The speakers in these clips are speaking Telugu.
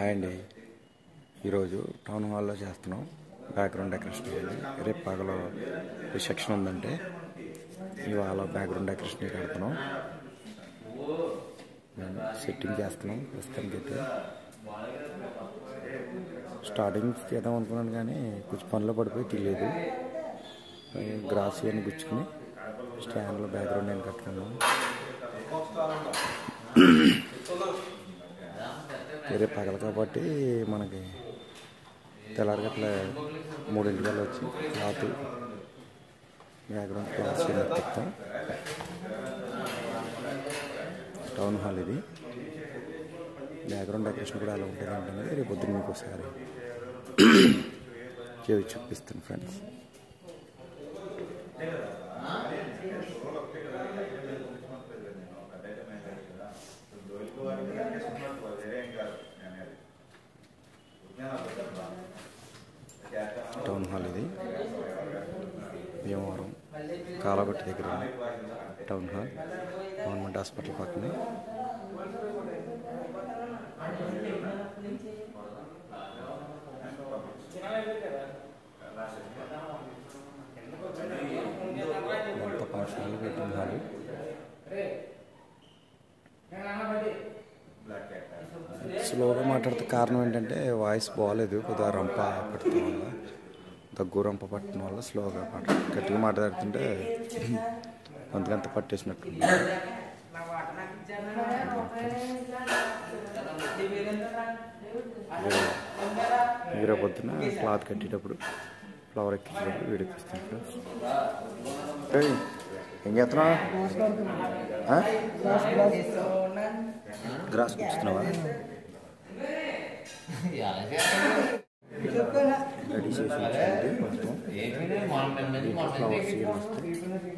హాయ్ అండి ఈరోజు టౌన్ హాల్లో చేస్తున్నాం బ్యాక్గ్రౌండ్ డెకరేషన్ అయ్యింది రేపు పగలో రిసెప్షన్ ఉందంటే ఇవాళ బ్యాక్గ్రౌండ్ డెకరేషన్ కడుతున్నాం నేను సెట్టింగ్ చేస్తున్నాం ప్రస్తుతానికి అయితే స్టార్టింగ్ చేద్దాం అనుకున్నాను కానీ కొంచెం పనిలో పడిపోయి తెలియదు గ్రాస్ అని గుచ్చుకుని స్టాండ్లో బ్యాక్గ్రౌండ్ నేను కట్టుకున్నాం వేరే పగల కాబట్టి మనకి తెల్లారి అట్లా మూడింటికల్లా వచ్చి క్లాత్ బ్యాక్గ్రౌండ్ క్లాస్ మొత్తం టౌన్ హాల్ ఇది బ్యాక్గ్రౌండ్ డెకరేషన్ కూడా ఎలా ఉంటుంది ఏంటనేది రేపు పొద్దున్న మీకు ఒకసారి చేసి చూపిస్తాను ఫ్రెండ్స్ టౌన్ హాల్ ఇది భీమవరం కాలబట్టి దగ్గర ఉంది టౌన్ హాల్ గవర్నమెంట్ హాస్పిటల్ పక్కనే ఎంత ఫంక్షన్లు వెయిటింగ్ హాల్ స్లోగా మాట్లాడితే కారణం ఏంటంటే వాయిస్ బాగాలేదు కొద్దిగా రంప పట్టడం వల్ల దగ్గు రంప పట్టడం వల్ల స్లోగా మాట గట్టిగా మాట్లాడుతుంటే అంతకంత పట్టేసినట్టు మీరు పొద్దున క్లాత్ కట్టేటప్పుడు ఫ్లవర్ ఎక్కించేటప్పుడు వీడియో ఇస్తాను ఫ్రెండ్స్ ఏయ్, ఏం చేస్తున్నావు ఆ? గ్రాస్ కూర్చున్నావా రెడీ చేసి ఉంచండి మొత్తం దీంట్లో ఫ్లవర్స్ ఇవి వస్తాయి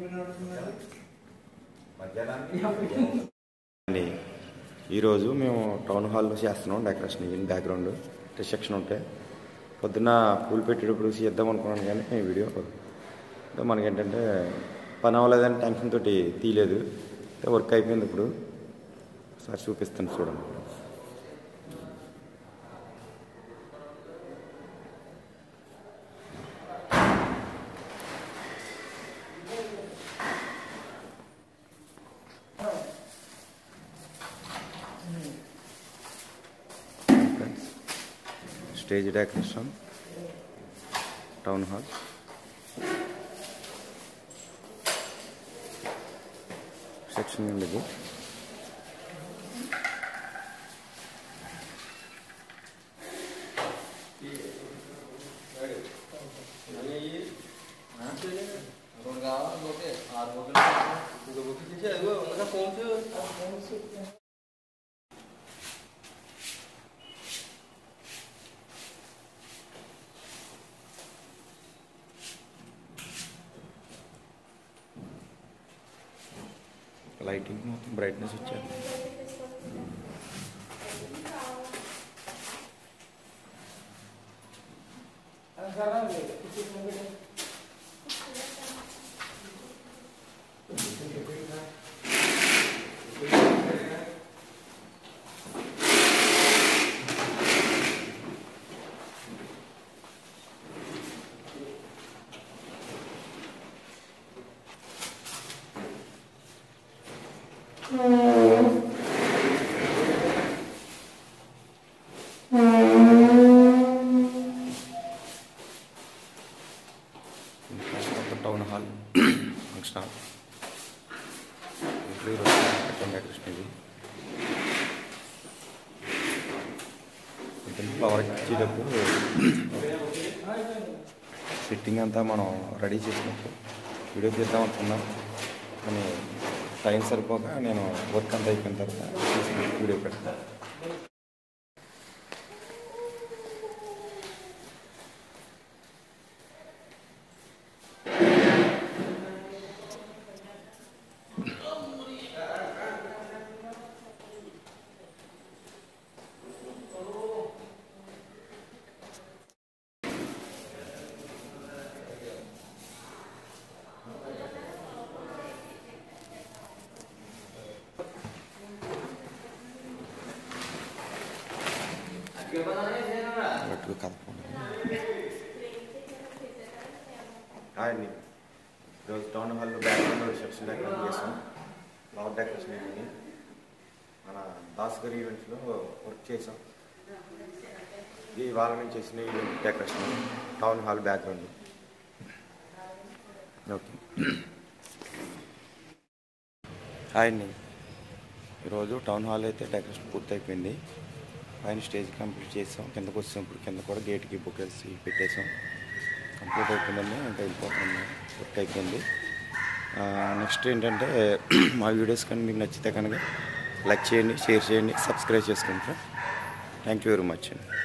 అండి ఈరోజు మేము టౌన్ హాల్లో చేస్తున్నాం డెకరేషన్ ఇవి బ్యాక్గ్రౌండ్ రిసెప్షన్ ఉంటే పొద్దున్న పూలు పెట్టేటప్పుడు చేద్దాం అనుకున్నాను కానీ వీడియో అంటే మనకేంటంటే పని అవ్వలేదని టెన్షన్ తోటి తీయలేదు అంటే వర్క్ అయిపోయింది ఇప్పుడు ఒకసారి చూపిస్తాను చూడండి friends stage decoration town hall section ఉండేది లైటింగ్ మొత్తం బ్రైట్నెస్ వచ్చారు కొత్త టౌన్ హాల్ ఫంక్షన్ హాల్ ఇప్పుడు ఈరోజు కట్టం డెకరేషన్ ఇది కొంచెం ఫ్లవర్ ఇచ్చేటప్పుడు ఫిట్టింగ్ అంతా మనం రెడీ చేసినప్పుడు వీడియో తీద్దాం అనుకున్నాం కానీ టైం సరిపోక నేను వర్క్ అంతా అయిపోయిన తర్వాత తీసి వీడియో పెడతాను గట్టిగా కదపండి హాయ్ అండి ఈరోజు టౌన్ హాల్లో బ్యాక్గ్రౌండ్ రిసెప్షన్ డెకరేషన్ చేసాం ఫ్లవర్ డెకరేషన్ అయింది మన దాస్ గారి ఈవెంట్స్లో వర్క్ చేసాం ఇది వాళ్ళ నుంచి చేసిన event decoration town hall background okay hi అండి ఈరోజు టౌన్ హాల్ అయితే డెకరేషన్ పూర్తయిపోయింది పైన స్టేజ్ కంప్లీట్ చేసాం కిందకు వచ్చినప్పుడు కింద కూడా గేట్కి బుక్ వేసి పెట్టేసాం కంప్లీట్ అయిపోయిందండి ఇంకా వెళ్ళిపోతుంది వర్క్ అయిపోయింది నెక్స్ట్ ఏంటంటే మా వీడియోస్ కానీ మీకు నచ్చితే కనుక లైక్ చేయండి షేర్ చేయండి సబ్స్క్రైబ్ చేసుకుంటాం థ్యాంక్ యూ వెరీ మచ్ అండి